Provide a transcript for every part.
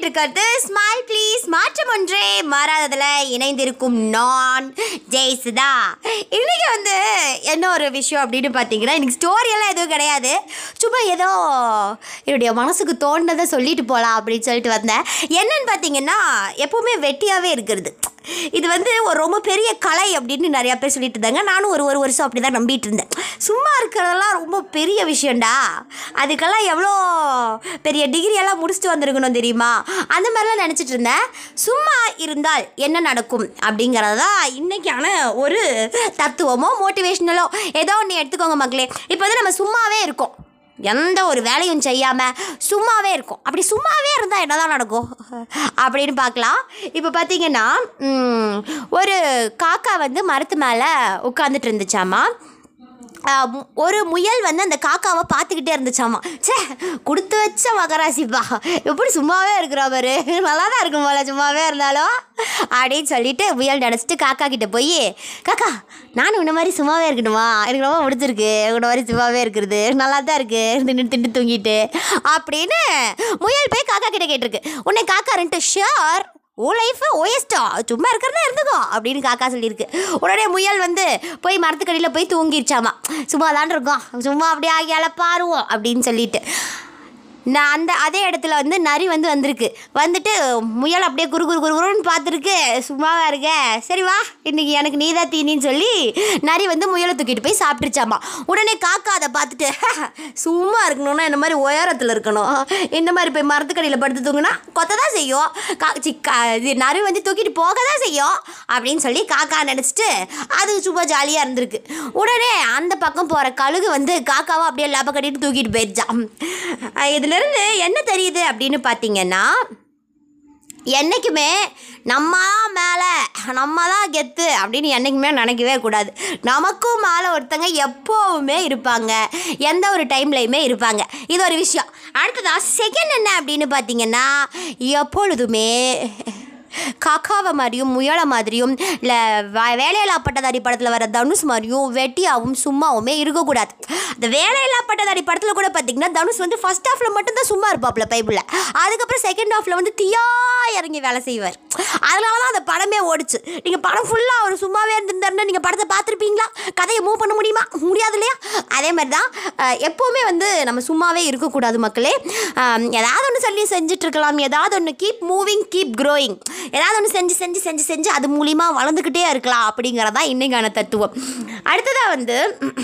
இருக்கிறது smile please மாற்றம் ஒன்றே மாறாததில் இணைந்திருக்கும் நான் ஜெய்சுதா இன்னைக்கு வந்து என்ன ஒரு விஷயம் அப்படின்னு பார்த்தீங்கன்னா இன்னைக்கு ஸ்டோரியெல்லாம் எதுவும் கிடையாது சும்மா ஏதோ என்னுடைய மனசுக்கு தோணுனதை சொல்லிட்டு போகலாம் அப்படின்னு சொல்லிட்டு வந்தேன் என்னன்னு பார்த்தீங்கன்னா எப்பவுமே வெட்டியாகவே இருக்கிறது இது வந்து ஒரு ரொம்ப பெரிய கலை அப்படின்னு நிறையா பேர் சொல்லிட்டு இருந்தாங்க நானும் ஒரு ஒரு வருஷம் அப்படி தான் நம்பிட்டு இருந்தேன் சும்மா இருக்கிறதெல்லாம் ரொம்ப பெரிய விஷயம்டா அதுக்கெல்லாம் எவ்வளோ பெரிய டிகிரி எல்லாம் முடிச்சுட்டு வந்திருக்கணும் தெரியுமா அந்த மாதிரிலாம் நினச்சிட்டு இருந்தேன் சும்மா இருந்தால் என்ன நடக்கும் அப்படிங்கிறது தான் இன்றைக்கான ஒரு தத்துவமோ மோட்டிவேஷ்னலோ ஏதோ ஒன்று எடுத்துக்கோங்க மக்களே இப்போ வந்து நம்ம சும்மாவே இருக்கோம் எந்த ஒரு வேலையும் செய்யாமல் சும்மாவே இருக்கும் அப்படி சும்மாவே இருந்தால் என்னதான் நடக்கும் அப்படின்னு பார்க்கலாம் இப்போ பார்த்தீங்கன்னா ம், ஒரு காக்கா வந்து மரத்து மேலே உட்காந்துட்டு இருந்துச்சாமா ஆஹ் மு- ஒரு முயல் வந்து அந்த காக்காவை பார்த்துக்கிட்டே இருந்துச்சாமா ச்சே கொடுத்து வச்ச மகராசிப்பா எப்படி சும்மாவே இருக்கிறா பாரு நல்லா தான் இருக்கும் போல சும்மாவே இருந்தாலும் அப்படின்னு சொல்லிட்டு முயல் நினச்சிட்டு காக்கா கிட்ட போய் காக்கா நானும் உன்ன மாதிரி சும்மாவே இருக்கணுமா எனக்கு ரொம்ப பிடிச்சிருக்கு உன்ன மாதிரி சும்மாவே இருக்கிறது நல்லா தான் இருக்கு தின்னு திண்டு தூங்கிட்டு அப்படின்னு முயல் போய் காக்கா கிட்ட கேட்டிருக்கு உன்னை காக்கா ரெண்டு ஷியோர் ஓ லைஃபை ஓஎஸ்டா சும்மா இருக்கிறதா இருந்துக்கோ அப்படின்னு காக்கா சொல்லியிருக்கு உடனே முயல் வந்து போய் மரத்துக்கடியில் போய் தூங்கிருச்சாமா சும்மா தான் இருக்கோம் சும்மா அப்படியே ஆகி பாருவோம் அப்படின்னு சொல்லிட்டு நான் அந்த அதே இடத்துல வந்து நரி வந்து வந்திருக்கு வந்துட்டு முயல் அப்படியே குறு குறு குறு குருன்னு பார்த்துருக்கு சும்மாவா இருக்க சரி வா இன்னைக்கு எனக்கு நீ தான் தீனின்னு சொல்லி நரி வந்து முயலை தூக்கிட்டு போய் சாப்பிட்டுருச்சாமா உடனே காக்கா அதை பார்த்துட்டு சும்மா இருக்கணும்னா இந்த மாதிரி உயரத்தில் இருக்கணும் இந்த மாதிரி போய் மரத்துக்கடியில் படுத்து தூங்குனா கொத்த தான் செய்யும் கா சி, கா இது நரி வந்து தூக்கிட்டு போக தான் செய்யும் அப்படின்னு சொல்லி காக்கா நினச்சிட்டு அது சும்மா ஜாலியாக இருந்திருக்கு உடனே அந்த பக்கம் போகிற கழுகு வந்து காக்காவை அப்படியே லாப கட்டிட்டு தூக்கிட்டு போயிடுச்சான் அஹ் இதுலேருந்து என்ன தெரியுது அப்படின்னு பார்த்தீங்கன்னா என்றைக்குமே நம்ம தான் மேலே நம்ம தான் கெத்து அப்படின்னு என்றைக்குமே நினைக்கவே கூடாது நமக்கும் மேலே ஒருத்தங்க எப்போவுமே இருப்பாங்க எந்த ஒரு டைம்லையுமே இருப்பாங்க இது ஒரு விஷயம் அடுத்ததாக செகண்ட் என்ன அப்படின்னு பார்த்தீங்கன்னா எப்பொழுதுமே காக்காவை மாதிரியும் முயலை மாதிரியும் இல்லை வேலையில்லா பட்டதாரி படத்தில் வர தனுஷ் மாதிரியும் வெட்டியாகவும் சும்மாவுமே இருக்கக்கூடாது அந்த வேலையில்லா பட்டதாரி படத்தில் கூட பார்த்தீங்கன்னா தனுஷ் வந்து ஃபர்ஸ்ட் ஹாஃபில் மட்டும்தான் சும்மா இருப்பாப்புல பைபிளில் அதுக்கப்புறம் செகண்ட் ஹாஃபில் வந்து தீயா இறங்கி வேலை செய்வார் அதனால தான் அந்த படமே ஓடிச்சு நீங்கள் படம் ஃபுல்லாக அவர் சும்மாவே இருந்திருந்தாருன்னா நீங்கள் படத்தை பார்த்துருப்பீங்களா கதையை மூவ் பண்ண முடியுமா முடியாது இல்லையா அதே மாதிரி தான் அஹ், எப்போவுமே வந்து நம்ம சும்மாவே இருக்கக்கூடாது மக்களே அஹ், ஏதாவது ஒன்று சொல்லி செஞ்சுட்டு இருக்கலாம் ஏதாவது ஒன்று கீப் மூவிங் கீப் க்ரோயிங் ஏதாவது ஒன்று செஞ்சு செஞ்சு செஞ்சு செஞ்சு அது மூலிமா வளர்ந்துக்கிட்டே இருக்கலாம் அப்படிங்கிறதான் இன்னைக்கான தத்துவம் அடுத்ததாக வந்து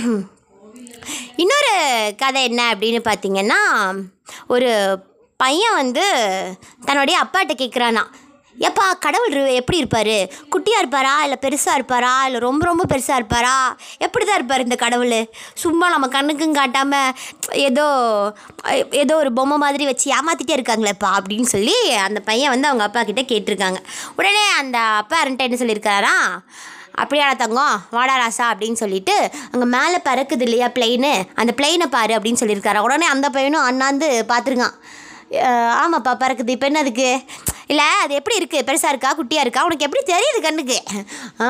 இன்னொரு கதை என்ன அப்படின்னு பார்த்தீங்கன்னா ஒரு பையன் வந்து தன்னுடைய அப்பாட்ட கேட்குறானா எப்பா கடவுள் இரு- எப்படி இருப்பார் குட்டியாக இருப்பாரா இல்லை பெருசாக இருப்பாரா இல்லை ரொம்ப ரொம்ப பெருசாக இருப்பாரா எப்படி தான் இருப்பார் இந்த கடவுள் சும்மா நம்ம கண்ணுக்கும் காட்டாமல் ஏதோ ஏதோ ஒரு பொம்மை மாதிரி வச்சு ஏமாத்திட்டே இருக்காங்களேப்பா அப்படின்னு சொல்லி அந்த பையன் வந்து அவங்க அப்பா கிட்ட கேட்டிருக்காங்க உடனே அந்த அப்பா ரெண்டு என்ன சொல்லியிருக்காரா அப்படியாடா தங்கம் வாடா ராசா அப்படின்னு சொல்லிட்டு அங்கே மேலே பறக்குது இல்லையா பிளெயின் அந்த பிளெயினை பாரு அப்படின்னு சொல்லியிருக்காரு உடனே அந்த பையனும் அண்ணாந்து பார்த்துருக்கான் அஹ் ஆமாப்பா பறக்குது இப்போ என்ன அதுக்கு இல்லை அது எப்படி இருக்குது பெருசாக இருக்கா குட்டியாக இருக்கா உனக்கு எப்படி தெரியுது கண்ணுக்கு ஆ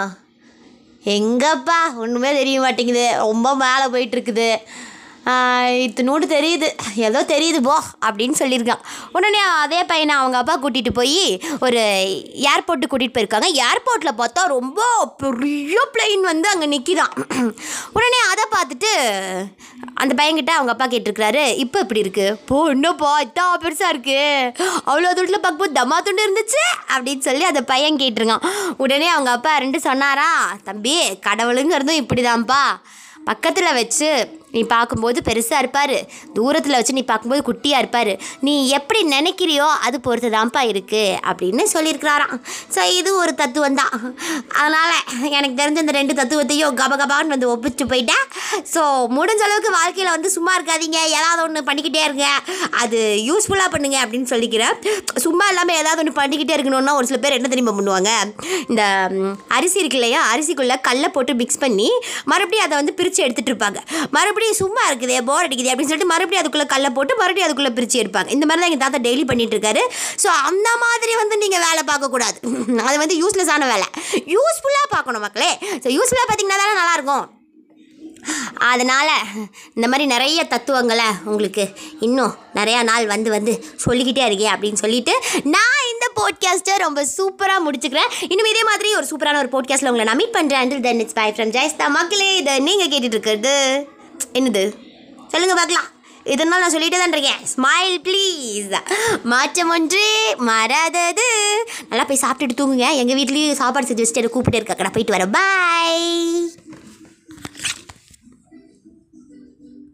எங்கப்பா ஒன்றுமே தெரிய மாட்டேங்குது ரொம்ப மேலே போயிட்டுருக்குது இத்தினோடு தெரியுது ஏதோ தெரியுது போ அப்படின்னு சொல்லியிருக்கான் உடனே அதே பையனை அவங்க அப்பா கூட்டிகிட்டு போய் ஒரு ஏர்போர்ட்டு கூட்டிகிட்டு போயிருக்காங்க ஏர்போர்ட்டில் பார்த்தா ரொம்ப பெரிய பிளெயின் வந்து அங்கே நிற்கிதான் உடனே அதை பார்த்துட்டு அந்த பையன்கிட்ட அவங்க அப்பா கேட்டிருக்கிறாரு இப்போ எப்படி இருக்கு போ என்னப்பா இதான் பெருசாக இருக்கு அவ்வளோ தூரத்தில் பார்க்கும்போது தம்மா துண்டு இருந்துச்சு அப்படின்னு சொல்லி அந்த பையன் கேட்டிருக்கான் உடனே அவங்க அப்பா ரெண்டு சொன்னாரா தம்பி கடவுளுங்கிறதும் இப்படிதான்ப்பா பக்கத்தில் வச்சு நீ பார்க்கும்போது பெருசாக இருப்பார் தூரத்தில் வச்சு நீ பார்க்கும்போது குட்டியாக இருப்பார் நீ எப்படி நினைக்கிறியோ அது பொறுத்து தான்ப்பா இருக்குது அப்படின்னு சொல்லியிருக்கிறாராம் ஸோ இது ஒரு தத்துவம் தான் அதனால் எனக்கு தெரிஞ்ச இந்த ரெண்டு தத்துவத்தையும் கபகபான்னு வந்து ஒப்பிச்சு போயிட்டேன் ஸோ முடிஞ்ச அளவுக்கு வாழ்க்கையில் வந்து சும்மா இருக்காதீங்க ஏதாவது ஒன்று பண்ணிக்கிட்டே இருங்க அது யூஸ்ஃபுல்லாக பண்ணுங்க அப்படின்னு சொல்லிக்கிறேன் சும்மா இல்லாமல் ஏதாவது ஒன்று பண்ணிக்கிட்டே இருக்கணும்னா ஒரு சில பேர் என்ன தெரியுமா பண்ணுவாங்க இந்த ம், அரிசி இருக்கு இல்லையா அரிசிக்குள்ளே கல்லை போட்டு மிக்ஸ் பண்ணி மறுபடியும் அதை வந்து பிரித்து எடுத்துகிட்டு இருப்பாங்க மறுபடியும் சும்மா இருக்குதே போர் அடிக்குது அப்படின்னு சொல்லிட்டு மறுபடியும் அதுக்குள்ளே கல்லை போட்டு மறுபடியும் அதுக்குள்ளே பிரித்து எடுப்பாங்க இந்த மாதிரி தான் எங்கள் தாத்தா டெய்லி பண்ணிட்டு இருக்காரு ஸோ அந்த மாதிரி வந்து நீங்கள் வேலை பார்க்கக்கூடாது அது வந்து யூஸ்லெஸ்ஸான வேலை யூஸ்ஃபுல்லாக பார்க்கணும் மக்களே ஸோ யூஸ்ஃபுல்லாக பார்த்தீங்கன்னா தானே நல்லாயிருக்கும் அதனால் இந்த மாதிரி நிறைய தத்துவங்களை உங்களுக்கு இன்னும் நிறையா நாள் வந்து வந்து சொல்லிக்கிட்டே இருக்கேன் அப்படின்னு சொல்லிட்டு நான் இந்த போட்காஸ்ட்டை ரொம்ப சூப்பராக முடிச்சுக்கிறேன் இன்னும் இதே மாதிரி ஒரு சூப்பரான ஒரு போட்காஸ்ட்டில் உங்களை நான் மீட் பண்ணுறேன் until then it's bye from Jayastha மக்களே இதை நீங்கள் கேட்டுட்டு இருக்கிறது என்னது சொல்லுங்க பார்க்கலாம் இதனால் நான் சொல்லிட்டு தான் இருக்கேன் ஸ்மைல் ப்ளீஸ் மாற்றம் ஒன்றே மாறாதது நல்லா போய் சாப்பிட்டுட்டு தூங்குங்க எங்கள் வீட்லேயும் சாப்பாடு செஞ்சு வச்சுட்டு என்னை கூப்பிட்டு இருக்க நான் போயிட்டு வரேன் பாய்